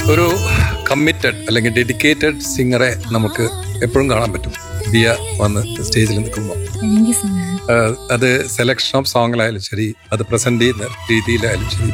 ഒരു കമ്മിറ്റഡ് അല്ലെങ്കിൽ ഡെഡിക്കേറ്റഡ് സിംഗറെ നമുക്ക് എപ്പോഴും കാണാൻ പറ്റും ദിയ വന്ന് സ്റ്റേജിൽ നിൽക്കുമ്പോൾ താങ്ക് യു സോ മച്ച് അത് സെലക്ഷൻ ഓഫ് സോങ്ങിലായാലും ശരി അത് പ്രസന്റ് ചെയ്യുന്ന രീതിയിലായാലും ശരി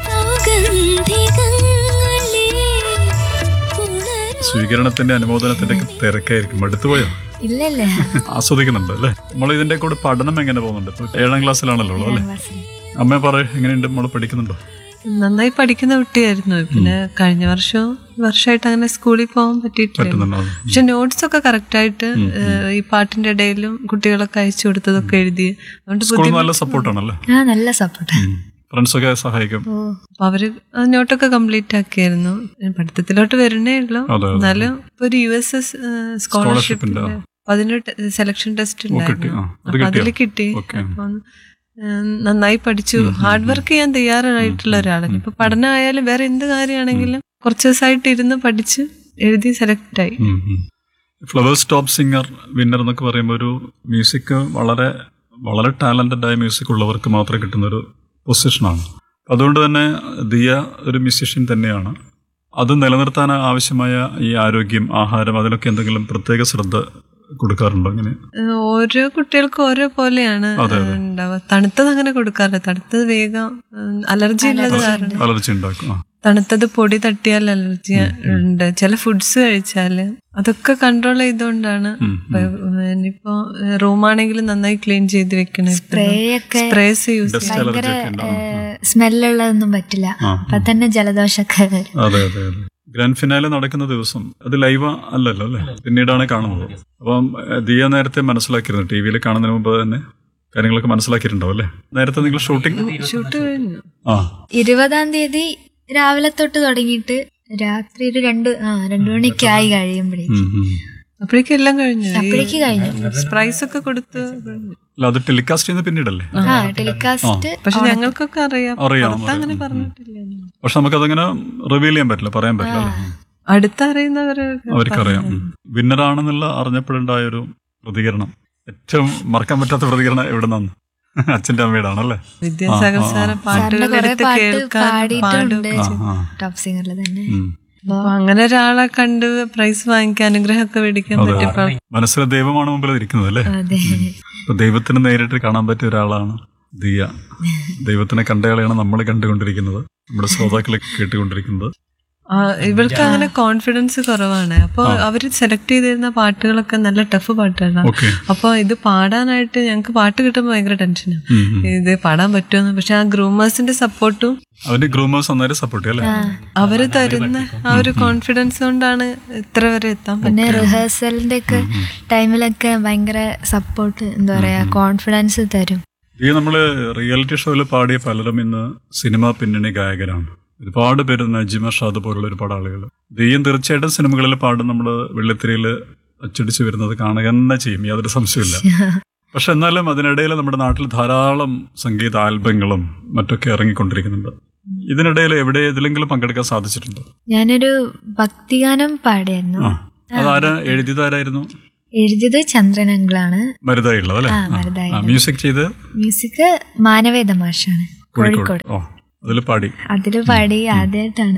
സ്വീകരണത്തിന്റെ അനുമോദനത്തിന്റെ ഒക്കെ തിരക്കായിരിക്കും മടുത്തുപോയോ ഇല്ല ഇല്ല ആസ്വദിക്കുന്നുണ്ട് അല്ലേ നമ്മൾ ഇതിന്റെ കൂടെ പഠനം എങ്ങനെ പോകുന്നുണ്ട് ഇപ്പൊ ഏഴാം ക്ലാസ്സിലാണല്ലോ ഉള്ളത് അല്ലേ അമ്മ പറ എങ്ങനെയുണ്ട് നമ്മൾ പഠിക്കുന്നുണ്ടോ നന്നായി പഠിക്കുന്ന കുട്ടിയായിരുന്നു പിന്നെ കഴിഞ്ഞ വർഷവും വർഷമായിട്ട് അങ്ങനെ സ്കൂളിൽ പോകാൻ പറ്റിയിട്ടില്ല പറ്റുന്നുണ്ടോ പക്ഷെ നോട്ട്സ് ഒക്കെ കറക്റ്റ് ആയിട്ട് ഏഹ്, ഈ പാട്ടിന്റെ ഇടയിലും കുട്ടികളൊക്കെ അയച്ചു കൊടുത്തതൊക്കെ എഴുതി അതുകൊണ്ട് സ്കൂളിൽ നല്ല സപ്പോർട്ടാണല്ലേ ആ നല്ല സപ്പോർട്ട് ഫ്രണ്ട്സൊക്കെ സഹായിക്കും ഓ അപ്പൊ അവര് ആ നോട്ടൊക്കെ കംപ്ലീറ്റ് ആക്കിയായിരുന്നു പഠിത്തത്തിലോട്ട് വരണേ ഉള്ളൂ അതെ, അതെ. എന്നാലും ഇപ്പൊ ഒരു യു എസ് എസ് സ്കോളർഷിപ്പിന്റെ Scholarship അതിന് സെലക്ഷൻ ടെസ്റ്റ് കിട്ടി. ഉണ്ടായിരുന്നു ആ, അത് അപ്പൊ അതിൽ കിട്ടിയോ? കിട്ടി ഓക്കെ. അപ്പം ഏഹ്, നന്നായി പഠിച്ചു ഹാർഡ് വർക്ക് ചെയ്യാൻ തയ്യാറായിട്ടുള്ള ഒരാളാണ് ഇപ്പൊ പഠനമായാലും വേറെ എന്ത് കാര്യമാണെങ്കിലും കുറച്ച് ദിവസമായിട്ട് ഇരുന്ന് പഠിച്ച് എഴുതി സെലക്ട് ആയി ഫ്ലവേഴ്സ് ടോപ്പ് സിംഗർ വിന്നർ എന്നൊക്കെ പറയുമ്പോൾ ഒരു മ്യൂസിക് വളരെ വളരെ ടാലന്റഡ് ആയ മ്യൂസിക് ഉള്ളവർക്ക് മാത്രമേ കിട്ടുന്ന ഒരു പൊസിഷനാണ് അതുകൊണ്ട് തന്നെ ദിയ ഒരു മ്യൂസിഷ്യൻ തന്നെയാണ് അത് നിലനിർത്താൻ ആവശ്യമായ ഈ ആരോഗ്യം ആഹാരം അതിലൊക്കെ എന്തെങ്കിലും പ്രത്യേക ശ്രദ്ധ കൊടുക്കാറുണ്ടോ അങ്ങനെ ഏഹ്, ഓരോ കുട്ടികൾക്കും ഓരോ പോലെയാണ് അതെ, അതെ. ഉണ്ടാവുക തണുത്തത് അങ്ങനെ കൊടുക്കാറില്ല തണുത്തത് വേഗം അലർജി ഉള്ളത് കാരണം അലർജി ഉണ്ടാക്കും ആ തണുത്തത് പൊടി തട്ടിയാൽ അലർജി ഉണ്ട് ചില ഫുഡ്സ് കഴിച്ചാല് അതൊക്കെ കൺട്രോൾ ചെയ്തുകൊണ്ടാണ് ഉം, ഇപ്പൊ, ഇനിയിപ്പോ റൂമാണെങ്കിലും നന്നായി ക്ലീൻ ചെയ്ത് വെക്കണം സ്പ്രേ ഒക്കെ സ്പ്രേസ് യൂസ് ഡസ്റ്റ് അലർജി ഒക്കെ ഉണ്ടാവും സ്മെല്ലുള്ളതൊന്നും പറ്റില്ല ആ, അപ്പൊ തന്നെ ജലദോഷമൊക്കെ വരും അതെ അതെ അതെ ഗ്രാൻഡ് ഫിനാലെ നടക്കുന്ന ദിവസം അത് ലൈവ് അല്ലല്ലോ അല്ലേ പിന്നീടാണ് കാണുന്നത് അപ്പം ഏഹ്, ദിയ നേരത്തെ മനസ്സിലാക്കിയിരുന്നു ടി വിയിൽ കാണുന്നതിന് മുമ്പ് തന്നെ കാര്യങ്ങളൊക്കെ മനസ്സിലാക്കിയിട്ടുണ്ടാവും അല്ലേ നേരത്തെ നിങ്ങൾ ഷൂട്ടിംഗ് ഷൂട്ട് കഴിഞ്ഞു ആ ഇരുപതാം തീയതി രാവിലെ തൊട്ട് തുടങ്ങിയിട്ട് രാത്രി ഒരു രണ്ട് ആ രണ്ടു മണിക്ക് ആയി കഴിയുമ്പോഴേക്കും ഉം, ഉം. അപ്പോഴേക്കും എല്ലാം കഴിഞ്ഞു അപ്പോഴേക്ക് കഴിഞ്ഞു പ്രൈസ് ഒക്കെ കൊടുത്ത് കഴിഞ്ഞു. അല്ല അത് ടെലികാസ്റ്റ് ചെയ്യുന്ന പിന്നീടല്ലേ ആ ടെലികാസ്റ്റ് പക്ഷെ ഞങ്ങൾക്കൊക്കെ അറിയാം അറിയാം, പുറത്ത് അങ്ങനെ അറിയാം. പറഞ്ഞിട്ടില്ല പക്ഷെ നമുക്കതങ്ങനെ റിവീൽ ചെയ്യാൻ പറ്റില്ല പറയാൻ പറ്റില്ല അല്ലേ അടുത്തറിയുന്നവര് അവർക്കറിയാം വിന്നറാണെന്നുള്ള അറിഞ്ഞപ്പോഴുണ്ടായ ഒരു പ്രതികരണം ഏറ്റവും മറക്കാൻ പറ്റാത്ത പ്രതികരണം എവിടെ നിന്നാണ് അച്ഛന്റെ അമ്മയുടെ ആണല്ലേ വിദ്യാസാഗർ ആ, ആ, സാറ് ആ. പാട്ടുകൾ സാറിന്റെ കുറെ എടുത്ത് പാട്ട് കേൾക്കാൻ പാടിയിട്ടുണ്ട് പാടും ആ, ആ. ടോപ്പ് സിംഗറിൽ തന്നെ ഉം. അപ്പൊ അങ്ങനെ ഒരാളെ കണ്ട് പ്രൈസ് വാങ്ങിക്കാൻ അനുഗ്രഹമൊക്കെ മേടിക്കാൻ അതെ. പറ്റിയപ്പോ മനസ്സിലെ ദൈവമാണ് മുമ്പിൽ ഇരിക്കുന്നത് അല്ലേ അതെ അപ്പൊ ദൈവത്തിന് നേരിട്ട് കാണാൻ പറ്റിയ ഒരാളാണ് ദിയ ദൈവത്തിനെ കണ്ടയാളെയാണ് നമ്മൾ കണ്ടുകൊണ്ടിരിക്കുന്നത് നമ്മുടെ ശ്രോതാക്കളെ കേട്ടുകൊണ്ടിരിക്കുന്നത് ആ, ഇവൾക്ക് അങ്ങനെ കോൺഫിഡൻസ് കുറവാണ് അപ്പൊ അവര് സെലക്ട് ചെയ്തിരുന്ന പാട്ടുകളൊക്കെ നല്ല ടഫ് പാട്ടുകളാണ് ഓക്കെ അപ്പൊ ഇത് പാടാനായിട്ട് ഞങ്ങൾക്ക് പാട്ട് കിട്ടുമ്പോൾ ഭയങ്കര ടെൻഷനാണ് ഇത് പാടാൻ പറ്റുമെന്ന് പക്ഷെ ആ ഗ്രൂമേഴ്സിന്റെ സപ്പോർട്ടും അവന്റെ ഗ്രൂമേഴ്സ് അന്നേരം സപ്പോർട്ട് ചെയ്യും അല്ലേ അവര് തരുന്ന ആ ഒരു കോൺഫിഡൻസ് കൊണ്ടാണ് ഇത്ര വരെ എത്താൻ പിന്നെ പറ്റുന്നത് റിഹേഴ്സലിന്റെ ഒക്കെ ടൈമിലൊക്കെ ഭയങ്കര സപ്പോർട്ട് എന്താ പറയാ കോൺഫിഡൻസ് തരും ഈ നമ്മള് റിയാലിറ്റി ഷോയിൽ പാടിയ പലരും ഇന്ന് സിനിമാ പിന്നണി ഗായകരാണ് ഒരുപാട് പേര് നജിമ ഷാദ് പോലുള്ള ഒരുപാട് ആളുകൾ ദെയ്യം തീർച്ചയായിട്ടും സിനിമകളിൽ പാടും നമ്മൾ വെള്ളിത്തിരയിൽ അച്ചടിച്ച് വരുന്നത് കാണുക തന്നെ ചെയ്യും യാതൊരു സംശയമില്ല പക്ഷെ എന്നാലും അതിനിടയിൽ നമ്മുടെ നാട്ടിൽ ധാരാളം സംഗീത ആൽബങ്ങളും മറ്റൊക്കെ ഇറങ്ങിക്കൊണ്ടിരിക്കുന്നുണ്ട് ഇതിനിടയിൽ എവിടെ ഏതിലെങ്കിലും പങ്കെടുക്കാൻ സാധിച്ചിട്ടുണ്ടോ ഞാനൊരു ഭക്തിഗാനം പാടിയായിരുന്നു ആ അതാരാ എഴുതിയതാരായിരുന്നു എഴുതിയത് ചന്ദ്രനങ്കിളാണ് മരുതായി ഉള്ളത് അല്ലേ ആ, മരുതായി ആ, മ്യൂസിക് ചെയ്ത് മ്യൂസിക് മാനവേദ മാഷാണ് കോഴിക്കോട് കോഴിക്കോട് ഓ അതിൽ പാടി അതില് പാടി ആദ്യമായിട്ടാണ്